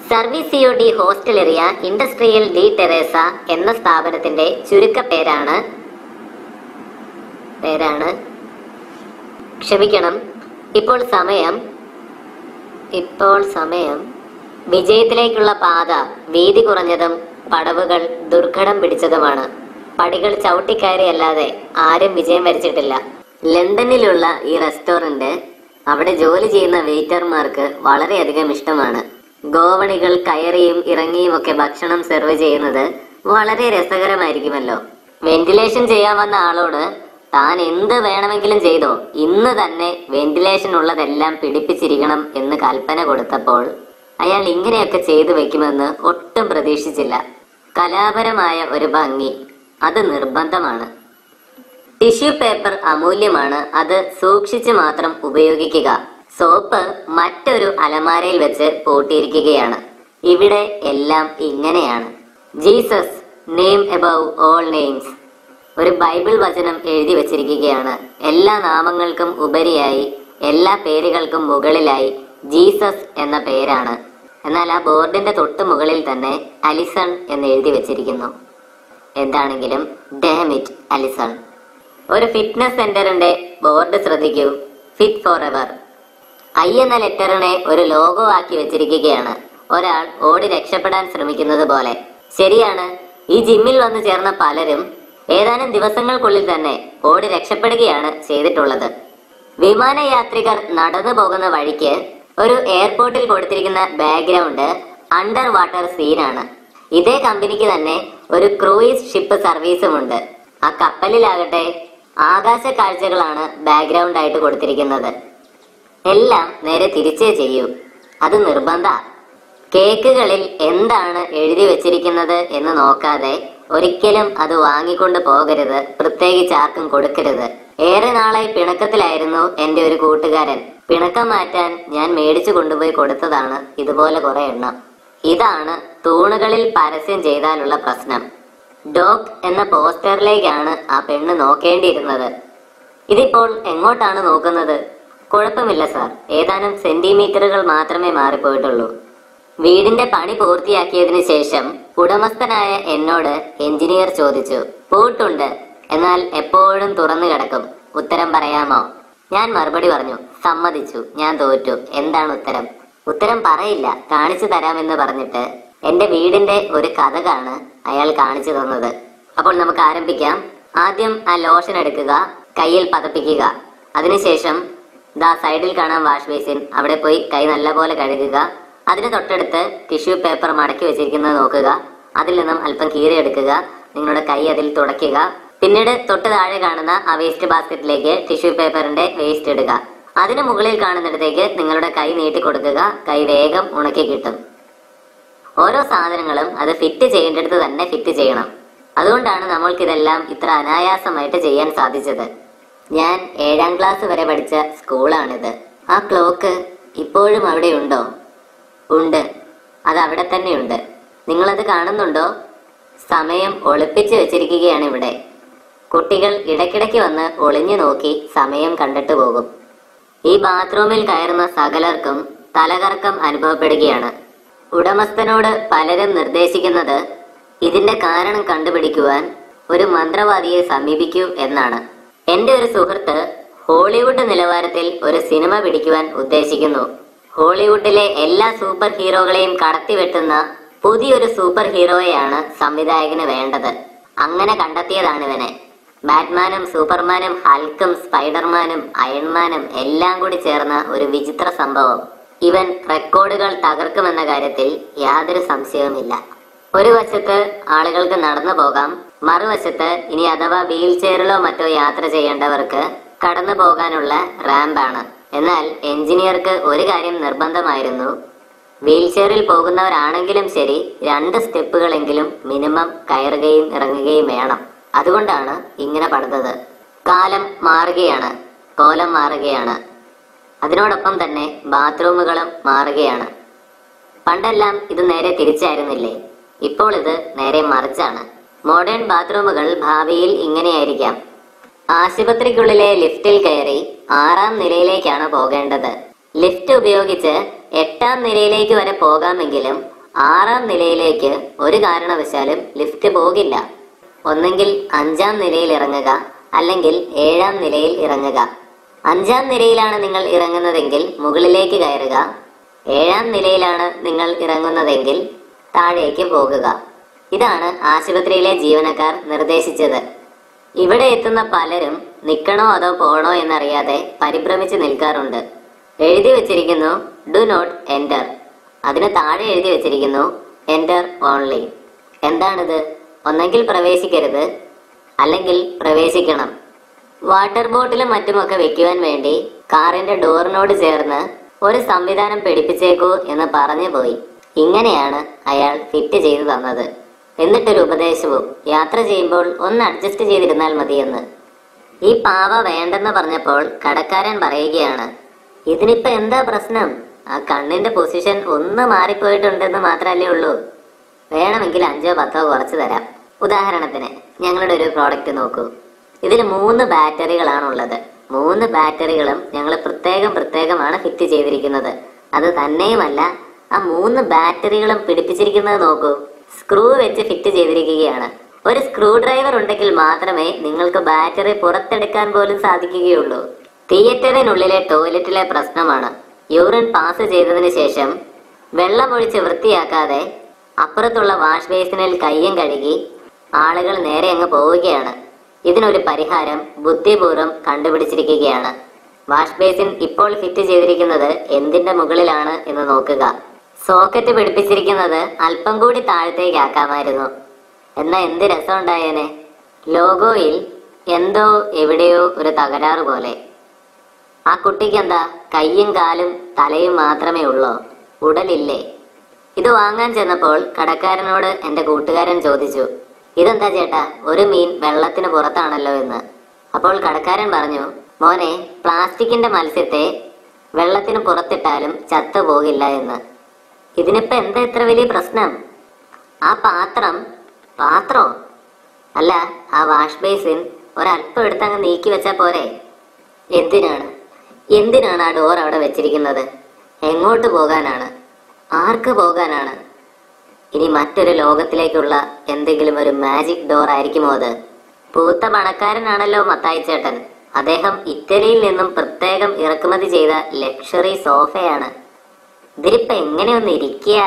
service CO D ഹോസ്റ്റലേറിയ industrial D Terrassa എന്ന സ്ഥാപനത്തിന്റെ ചുരുക്കപ്പേരാണ് പേരാണ് ക്ഷമിക്കണം ഇപ്പോൾ സമയം ഇപ്പോൾ സമയം വിജയത്തിലേക്കുള്ള പാത വീതി കുറഞ്ഞതും പടവുകൾ ദുർഘടം പിടിച്ചതുമാണ് പടികൾ ചവിട്ടിക്കയറിയല്ലാതെ ആരും വിജയം വരിച്ചിട്ടില്ല ലണ്ടനിലുള്ള ഈ റെസ്റ്റോറന്റ് അവിടെ ജോലി ചെയ്യുന്ന വെയിറ്റർമാർക്ക് വളരെയധികം ഇഷ്ടമാണ് ഗോവണികൾ കയറിയും ഇറങ്ങിയും ഒക്കെ ഭക്ഷണം സെർവ് ചെയ്യുന്നത് വളരെ രസകരമായിരിക്കുമല്ലോ വെന്റിലേഷൻ ചെയ്യാൻ വന്ന ആളോട് താൻ എന്ത് വേണമെങ്കിലും ചെയ്തോ ഇന്ന് തന്നെ വെന്റിലേഷൻ ഉള്ളതെല്ലാം പിടിപ്പിച്ചിരിക്കണം എന്ന് കൽപ്പന കൊടുത്തപ്പോൾ അയാൾ ഇങ്ങനെയൊക്കെ ചെയ്തു വെക്കുമെന്ന് ഒട്ടും പ്രതീക്ഷിച്ചില്ല കലാപരമായ ഒരു ഭംഗി അത് നിർബന്ധമാണ് ടിഷ്യൂ പേപ്പർ അമൂല്യമാണ് അത് സൂക്ഷിച്ച് മാത്രം ഉപയോഗിക്കുക സോപ്പ് മറ്റൊരു അലമാരയിൽ വെച്ച് പൂട്ടിയിരിക്കുകയാണ് ഇവിടെ എല്ലാം ഇങ്ങനെയാണ് Jesus name above all names ഒരു ബൈബിൾ വചനം എഴുതി വച്ചിരിക്കുകയാണ് എല്ലാ നാമങ്ങൾക്കും ഉപരിയായി എല്ലാ പേരുകൾക്കും മുകളിലായി ജീസസ് എന്ന പേരാണ് എന്നാൽ ആ ബോർഡിന്റെ തൊട്ട് മുകളിൽ തന്നെ അലിസൺ എന്ന് എഴുതി വെച്ചിരിക്കുന്നു എന്താണെങ്കിലും ഡാമിറ്റ് അലിസൺ ഒരു ഫിറ്റ്നസ് സെന്ററിന്റെ ബോർഡ് ശ്രദ്ധിക്കൂ ഫിറ്റ് ഫോർ എവർ ഐ എന്ന ലെറ്ററിനെ ഒരു ലോഗോ ആക്കി വെച്ചിരിക്കുകയാണ് ഒരാൾ ഓടി രക്ഷപ്പെടാൻ ശ്രമിക്കുന്നത് പോലെ ശരിയാണ് ഈ ജിമ്മിൽ വന്നു ചേർന്ന പലരും ഏതാനും ദിവസങ്ങൾക്കുള്ളിൽ തന്നെ ഓടി രക്ഷപ്പെടുകയാണ് ചെയ്തിട്ടുള്ളത് വിമാനയാത്രികർ നടന്നു പോകുന്ന വഴിക്ക് ഒരു എയർപോർട്ടിൽ കൊടുത്തിരിക്കുന്ന ബാക്ക്ഗ്രൗണ്ട് അണ്ടർ വാട്ടർ സീനാണ് ഇതേ കമ്പനിക്ക് തന്നെ ഒരു ക്രൂയിസ് ഷിപ്പ് സർവീസുമുണ്ട് ആ കപ്പലിലാകട്ടെ ആകാശ കാഴ്ചകളാണ് ബാക്ക്ഗ്രൗണ്ട് ആയിട്ട് കൊടുത്തിരിക്കുന്നത് എല്ലാം നേരെ തിരിച്ചേ ചെയ്യൂ അത് നിർബന്ധ കേക്കുകളിൽ എന്താണ് എഴുതി വെച്ചിരിക്കുന്നത് എന്ന് നോക്കാതെ ഒരിക്കലും അത് വാങ്ങിക്കൊണ്ട് പോകരുത് പ്രത്യേകിച്ച് ആർക്കും കൊടുക്കരുത് ഏറെ നാളായി പിണക്കത്തിലായിരുന്നു എന്റെ ഒരു കൂട്ടുകാരൻ പിണക്കം മാറ്റാൻ ഞാൻ മേടിച്ചു കൊണ്ടുപോയി കൊടുത്തതാണ് ഇതുപോലെ കുറെ എണ്ണം ഇതാണ് തൂണുകളിൽ പരസ്യം ചെയ്താലുള്ള പ്രശ്നം ഡോഗ് എന്ന പോസ്റ്ററിലേക്കാണ് ആ പെണ്ണ് നോക്കേണ്ടിയിരുന്നത് ഇതിപ്പോൾ എങ്ങോട്ടാണ് നോക്കുന്നത് കുഴപ്പമില്ല സാർ ഏതാനും സെന്റിമീറ്ററുകൾ മാത്രമേ മാറിപ്പോയിട്ടുള്ളൂ വീടിന്റെ പണി പൂർത്തിയാക്കിയതിനു ശേഷം ഉടമസ്ഥനായ എന്നോട് എഞ്ചിനീയർ ചോദിച്ചു പൂട്ടുണ്ട് എന്നാൽ എപ്പോഴും തുറന്നു കിടക്കും ഉത്തരം പറയാമോ ഞാൻ മറുപടി പറഞ്ഞു സമ്മതിച്ചു ഞാൻ തോറ്റു എന്താണ് ഉത്തരം ഉത്തരം പറയില്ല കാണിച്ചു തരാമെന്ന് പറഞ്ഞിട്ട് എന്റെ വീടിന്റെ ഒരു കഥകാണ് അയാൾ കാണിച്ചു തന്നത് അപ്പോൾ നമുക്ക് ആരംഭിക്കാം ആദ്യം ആ ലോഷൻ എടുക്കുക കയ്യിൽ പതപ്പിക്കുക അതിനുശേഷം ദാ സൈഡിൽ കാണാം വാഷ് ബേസിൻ അവിടെ പോയി കൈ നല്ലപോലെ കഴുകുക അതിന് തൊട്ടടുത്ത് ടിഷ്യൂ പേപ്പർ മടക്കി വെച്ചിരിക്കുന്നത് നോക്കുക അതിൽ നിന്നും അല്പം കീറി എടുക്കുക നിങ്ങളുടെ കൈ അതിൽ തുടയ്ക്കുക പിന്നീട് തൊട്ട് താഴെ കാണുന്ന ആ വേസ്റ്റ് ബാസ്ക്കറ്റിലേക്ക് ടിഷ്യൂ പേപ്പറിന്റെ വേസ്റ്റ് ഇടുക അതിന് മുകളിൽ കാണുന്നിടത്തേക്ക് നിങ്ങളുടെ കൈ നീട്ടി കൊടുക്കുക കൈ വേഗം ഉണക്കി കിട്ടും ഓരോ സാധനങ്ങളും അത് ഫിറ്റ് ചെയ്യേണ്ടടുത്ത് തന്നെ ഫിറ്റ് ചെയ്യണം അതുകൊണ്ടാണ് നമ്മൾക്കിതെല്ലാം ഇത്ര അനായാസമായിട്ട് ചെയ്യാൻ സാധിച്ചത് ഞാൻ ഏഴാം ക്ലാസ് വരെ പഠിച്ച സ്കൂളാണിത് ആ ക്ലോക്ക് ഇപ്പോഴും അവിടെ ഉണ്ടോ ഉണ്ട് അത് അവിടെ തന്നെയുണ്ട് നിങ്ങളത് കാണുന്നുണ്ടോ സമയം ഒളിപ്പിച്ചു വെച്ചിരിക്കുകയാണ് ഇവിടെ കുട്ടികൾ ഇടയ്ക്കിടയ്ക്ക് വന്ന് ഒളിഞ്ഞു നോക്കി സമയം കണ്ടിട്ട് പോകും ഈ ബാത്റൂമിൽ കയറുന്ന സകലർക്കും തലകറക്കം അനുഭവപ്പെടുകയാണ് ഉടമസ്ഥനോട് പലരും നിർദ്ദേശിക്കുന്നത് ഇതിന്റെ കാരണം കണ്ടുപിടിക്കുവാൻ ഒരു മന്ത്രവാദിയെ സമീപിക്കൂ എന്നാണ് എന്റെ ഒരു സുഹൃത്ത് ഹോളിവുഡ് നിലവാരത്തിൽ ഒരു സിനിമ പിടിക്കുവാൻ ഉദ്ദേശിക്കുന്നു ഹോളിവുഡിലെ എല്ലാ സൂപ്പർ ഹീറോകളെയും കടത്തിവെട്ടുന്ന പുതിയൊരു സൂപ്പർ ഹീറോയെയാണ് സംവിധായകന് വേണ്ടത് അങ്ങനെ കണ്ടെത്തിയതാണ് ഇവനെ ബാറ്റ്മാനും സൂപ്പർമാനും ഹൽക്കും സ്പൈഡർമാനും അയൺമാനും എല്ലാം കൂടി ചേർന്ന ഒരു വിചിത്ര സംഭവം ഇവൻ റെക്കോർഡുകൾ തകർക്കുമെന്ന കാര്യത്തിൽ യാതൊരു സംശയവുമില്ല ഒരു വശത്ത് ആളുകൾക്ക് നടന്നു പോകാം മറുവശത്ത് ഇനി അഥവാ വീൽ ചെയറിലോ മറ്റോ യാത്ര ചെയ്യേണ്ടവർക്ക് കടന്നു പോകാനുള്ള റാമ്പാണ് എന്നാൽ എഞ്ചിനീയർക്ക് ഒരു കാര്യം നിർബന്ധമായിരുന്നു വീൽ ചെയറിൽ പോകുന്നവരാണെങ്കിലും ശരി രണ്ട് സ്റ്റെപ്പുകളെങ്കിലും മിനിമം കയറുകയും ഇറങ്ങുകയും വേണം അതുകൊണ്ടാണ് ഇങ്ങനെ പണിതത് കാലം മാറുകയാണ് കോലം മാറുകയാണ് അതിനോടൊപ്പം തന്നെ ബാത്റൂമുകളും മാറുകയാണ് പണ്ടെല്ലാം ഇത് നേരെ തിരിച്ചായിരുന്നില്ലേ ഇപ്പോൾ ഇത് നേരെ മറിച്ചാണ് മോഡേൺ ബാത്റൂമുകൾ ഭാവിയിൽ ഇങ്ങനെയായിരിക്കാം ആശുപത്രിക്കുള്ളിലെ ലിഫ്റ്റിൽ കയറി ആറാം നിലയിലേക്കാണ് പോകേണ്ടത് ലിഫ്റ്റ് ഉപയോഗിച്ച് എട്ടാം നിലയിലേക്ക് വരെ പോകാമെങ്കിലും ആറാം നിലയിലേക്ക് ഒരു കാരണവശാലും ലിഫ്റ്റ് പോകില്ല ഒന്നെങ്കിൽ അഞ്ചാം നിലയിൽ ഇറങ്ങുക അല്ലെങ്കിൽ ഏഴാം നിലയിൽ ഇറങ്ങുക അഞ്ചാം നിലയിലാണ് നിങ്ങൾ ഇറങ്ങുന്നതെങ്കിൽ മുകളിലേക്ക് കയറുക ഏഴാം നിലയിലാണ് നിങ്ങൾ ഇറങ്ങുന്നതെങ്കിൽ താഴേക്ക് പോകുക ഇതാണ് ആശുപത്രിയിലെ ജീവനക്കാർ നിർദ്ദേശിച്ചത് ഇവിടെ എത്തുന്ന പലരും നിൽക്കണോ അതോ പോകണോ എന്നറിയാതെ പരിഭ്രമിച്ച് നിൽക്കാറുണ്ട് എഴുതി വെച്ചിരിക്കുന്നു ഡു നോട്ട് എൻറ്റർ അതിന് താഴെ എഴുതി വെച്ചിരിക്കുന്നു എൻറ്റർ ഓൺലി എന്താണിത് ഒന്നെങ്കിൽ പ്രവേശിക്കരുത് അല്ലെങ്കിൽ പ്രവേശിക്കണം വാട്ടർ ബോട്ടിലും മറ്റുമൊക്കെ വെക്കുവാൻ വേണ്ടി കാറിന്റെ ഡോറിനോട് ചേർന്ന് ഒരു സംവിധാനം പിടിപ്പിച്ചേക്കൂ എന്ന് പറഞ്ഞു പോയി ഇങ്ങനെയാണ് അയാൾ ഫിറ്റ് ചെയ്തു തന്നത് എന്നിട്ടൊരു ഉപദേശവും യാത്ര ചെയ്യുമ്പോൾ ഒന്ന് അഡ്ജസ്റ്റ് ചെയ്തിരുന്നാൽ മതിയെന്ന് ഈ പാവ വേണ്ടെന്ന് പറഞ്ഞപ്പോൾ കടക്കാരൻ പറയുകയാണ് ഇതിനിപ്പോ എന്താ പ്രശ്നം ആ കണ്ണിന്റെ പൊസിഷൻ ഒന്ന് മാറിപ്പോയിട്ടുണ്ടെന്ന് മാത്രമല്ലേ ഉള്ളൂ വേണമെങ്കിൽ അഞ്ചോ പത്തോ കുറച്ച് തരാം ഉദാഹരണത്തിന് ഞങ്ങളുടെ ഒരു പ്രോഡക്റ്റ് നോക്കൂ ഇതിൽ മൂന്ന് ബാറ്ററികളാണുള്ളത് മൂന്ന് ബാറ്ററികളും ഞങ്ങൾ പ്രത്യേകം പ്രത്യേകമാണ് ഫിറ്റ് ചെയ്തിരിക്കുന്നത് അത് തന്നെയുമല്ല ആ മൂന്ന് ബാറ്ററികളും പിടിപ്പിച്ചിരിക്കുന്നത് നോക്കൂ സ്ക്രൂ വെച്ച് ഫിറ്റ് ചെയ്തിരിക്കുകയാണ് ഒരു സ്ക്രൂ ഡ്രൈവർ ഉണ്ടെങ്കിൽ മാത്രമേ നിങ്ങൾക്ക് ബാറ്ററി പുറത്തെടുക്കാൻ പോലും സാധിക്കുകയുള്ളൂ തിയേറ്ററിനുള്ളിലെ ടോയ്ലറ്റിലെ പ്രശ്നമാണ് യൂറിൻ പാസ് ചെയ്തതിന് ശേഷം വെള്ളമൊഴിച്ച് വൃത്തിയാക്കാതെ അപ്പുറത്തുള്ള വാഷ് ബേസിനിൽ കയ്യും കഴുകി ആളുകൾ നേരെ അങ്ങ് പോവുകയാണ് ഇതിനൊരു പരിഹാരം ബുദ്ധിപൂർവ്വം കണ്ടുപിടിച്ചിരിക്കുകയാണ് വാഷ് ബേസിൻ ഇപ്പോൾ ഫിറ്റ് ചെയ്തിരിക്കുന്നത് എന്തിന്റെ മുകളിലാണ് എന്ന് നോക്കുക സോക്കറ്റ് പിടിപ്പിച്ചിരിക്കുന്നത് അല്പം കൂടി താഴത്തേക്കാക്കാമായിരുന്നു എന്നാ എന്ത് രസമുണ്ടായേനെ ലോഗോയിൽ എന്തോ എവിടെയോ ഒരു തകരാറ് പോലെ ആ കുട്ടിക്ക് എന്താ കയ്യും കാലും തലയും മാത്രമേ ഉള്ളോ ഉടലില്ലേ ഇത് വാങ്ങാൻ ചെന്നപ്പോൾ കടക്കാരനോട് എന്റെ കൂട്ടുകാരൻ ചോദിച്ചു ഇതെന്താ ചേട്ടാ ഒരു മീൻ വെള്ളത്തിന് പുറത്താണല്ലോ എന്ന് അപ്പോൾ കടക്കാരൻ പറഞ്ഞു മോനെ പ്ലാസ്റ്റിക്കിന്റെ മത്സ്യത്തെ വെള്ളത്തിന് പുറത്തിട്ടാലും ചത്തു പോകില്ല എന്ന് ഇതിനിപ്പോ എന്താ ഇത്ര വലിയ പ്രശ്നം ആ പാത്രം പാത്രോ അല്ല ആ വാഷ് ബേസിൻ ഒരല്പം എടുത്ത് അങ്ങ് നീക്കി വെച്ചാ പോരെ എന്തിനാണ് എന്തിനാണ് ആ ഡോർ അവിടെ വെച്ചിരിക്കുന്നത് എങ്ങോട്ട് പോകാനാണ് ആർക്ക് പോകാനാണ് ഇനി മറ്റൊരു ലോകത്തിലേക്കുള്ള എന്തെങ്കിലും ഒരു മാജിക് ഡോർ ആയിരിക്കുമോ അത് പൂത്ത പണക്കാരനാണല്ലോ മത്തായി ചേട്ടൻ അദ്ദേഹം ഇറ്റലിയിൽ നിന്നും പ്രത്യേകം ഇറക്കുമതി ചെയ്ത ലക്ഷറി സോഫയാണ് ഇതിലിപ്പോ എങ്ങനെയൊന്ന് ഇരിക്കുക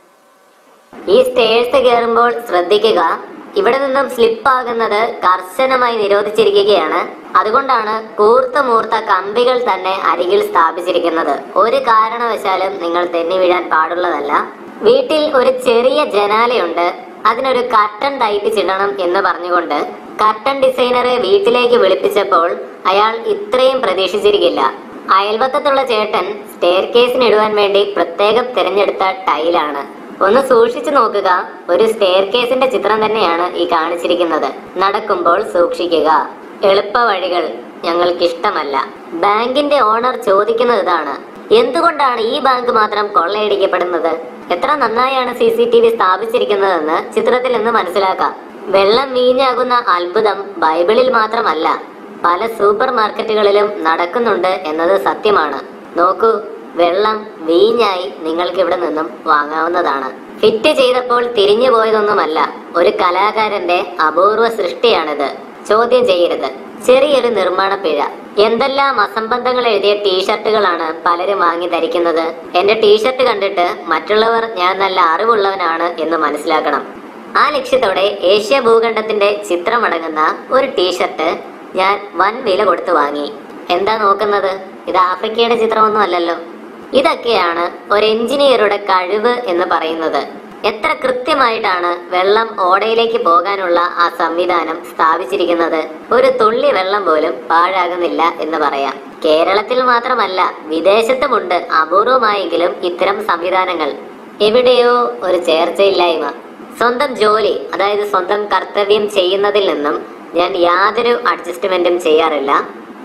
ഈ സ്റ്റേഴ്സ് കയറുമ്പോൾ ശ്രദ്ധിക്കുക ഇവിടെ നിന്നും സ്ലിപ്പ് ആകുന്നത് കർശനമായി നിരോധിച്ചിരിക്കുകയാണ് അതുകൊണ്ടാണ് കൂർത്ത മൂർത്ത കമ്പികൾ തന്നെ അരികിൽ സ്ഥാപിച്ചിരിക്കുന്നത് ഒരു കാരണവശാലും നിങ്ങൾ തെന്നി വീഴാൻ പാടുള്ളതല്ല വീട്ടിൽ ഒരു ചെറിയ ജനാലയുണ്ട് അതിനൊരു കർട്ടൻ തയ്പ്പിച്ചിടണം എന്ന് പറഞ്ഞുകൊണ്ട് കർട്ടൻ ഡിസൈനറെ വീട്ടിലേക്ക് വിളിപ്പിച്ചപ്പോൾ അയാൾ ഇത്രയും പ്രതീക്ഷിച്ചിരിക്കില്ല അയൽവക്കത്തുള്ള ചേട്ടൻ സ്റ്റെയർ കേസിന് ഇടുവാൻ വേണ്ടി പ്രത്യേകം തിരഞ്ഞെടുത്ത ടൈലാണ് ഒന്ന് സൂക്ഷിച്ചു നോക്കുക ഒരു സ്റ്റെയർ കേസിന്റെ ചിത്രം തന്നെയാണ് ഈ കാണിച്ചിരിക്കുന്നത് നടക്കുമ്പോൾ സൂക്ഷിക്കുക എളുപ്പ വഴികൾ ഞങ്ങൾക്കിഷ്ടമല്ല ബാങ്കിന്റെ ഓണർ ചോദിക്കുന്നത് ഇതാണ് എന്തുകൊണ്ടാണ് ഈ ബാങ്ക് മാത്രം കൊള്ളയടിക്കപ്പെടുന്നത് എത്ര നന്നായാണ് സി സി ടി വി സ്ഥാപിച്ചിരിക്കുന്നതെന്ന് ചിത്രത്തിൽ നിന്ന് മനസ്സിലാക്കാം വെള്ളം വീഞ്ഞാകുന്ന അത്ഭുതം ബൈബിളിൽ മാത്രമല്ല പല സൂപ്പർ മാർക്കറ്റുകളിലും നടക്കുന്നുണ്ട് എന്നത് സത്യമാണ് നോക്കൂ വെള്ളം വീഞ്ഞായി നിങ്ങൾക്ക് ഇവിടെ നിന്നും വാങ്ങാവുന്നതാണ് ഫിറ്റ് ചെയ്തപ്പോൾ തിരിഞ്ഞു പോയതൊന്നുമല്ല ഒരു കലാകാരന്റെ അപൂർവ സൃഷ്ടിയാണിത് ചോദ്യം ചെയ്യരുത് ചെറിയൊരു നിർമ്മാണ പിഴ എന്തെല്ലാം അസംബന്ധങ്ങൾ എഴുതിയ ടീഷർട്ടുകളാണ് പലരും വാങ്ങി ധരിക്കുന്നത് എന്റെ ടീഷർട്ട് കണ്ടിട്ട് മറ്റുള്ളവർ ഞാൻ നല്ല അറിവുള്ളവനാണ് എന്ന് മനസ്സിലാക്കണം ആ ലക്ഷ്യത്തോടെ ഏഷ്യ ഭൂഖണ്ഡത്തിന്റെ ചിത്രമടങ്ങുന്ന ഒരു ടീഷർട്ട് ഞാൻ വൻ വില കൊടുത്ത് വാങ്ങി എന്താ നോക്കുന്നത് ഇത് ആഫ്രിക്കയുടെ ചിത്രമൊന്നും അല്ലല്ലോ ഇതൊക്കെയാണ് ഒരു എഞ്ചിനീയറുടെ കഴിവ് എന്ന് പറയുന്നത് എത്ര കൃത്യമായിട്ടാണ് വെള്ളം ഓടയിലേക്ക് പോകാനുള്ള ആ സംവിധാനം സ്ഥാപിച്ചിരിക്കുന്നത് ഒരു തുള്ളി വെള്ളം പോലും പാഴാകുന്നില്ല എന്ന് പറയാം കേരളത്തിൽ മാത്രമല്ല വിദേശത്തുമുണ്ട് അപൂർവമായെങ്കിലും ഇത്തരം സംവിധാനങ്ങൾ എവിടെയോ ഒരു ചേർച്ചയില്ലായ്മ സ്വന്തം ജോലി അതായത് സ്വന്തം കർത്തവ്യം ചെയ്യുന്നതിൽ നിന്നും ഞാൻ യാതൊരു അഡ്ജസ്റ്റ്മെന്റും ചെയ്യാറില്ല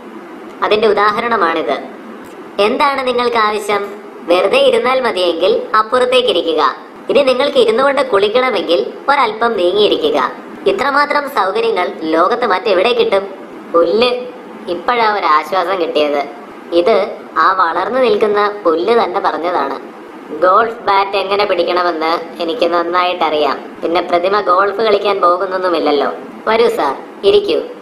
അതിന്റെ ഉദാഹരണമാണിത് എന്താണ് നിങ്ങൾക്ക് ആവശ്യം വെറുതെ ഇരുന്നാൽ മതിയെങ്കിൽ അപ്പുറത്തേക്ക് ഇരിക്കുക ഇനി നിങ്ങൾക്ക് ഇരുന്നുകൊണ്ട് കുളിക്കണമെങ്കിൽ ഒരല്പം നീങ്ങിയിരിക്കുക ഇത്രമാത്രം സൗകര്യങ്ങൾ ലോകത്ത് മറ്റെവിടെ കിട്ടും പുല്ല് ഇപ്പോഴാ ഒരു ആശ്വാസം കിട്ടിയത് ഇത് ആ വളർന്നു നിൽക്കുന്ന പുല്ല് തന്നെ പറഞ്ഞതാണ് ഗോൾഫ് ബാറ്റ് എങ്ങനെ പിടിക്കണമെന്ന് എനിക്ക് നന്നായിട്ട് അറിയാം പിന്നെ പ്രതിമ ഗോൾഫ് കളിക്കാൻ പോകുന്നൊന്നുമില്ലല്ലോ വരൂ സാർ ഇരിക്കൂ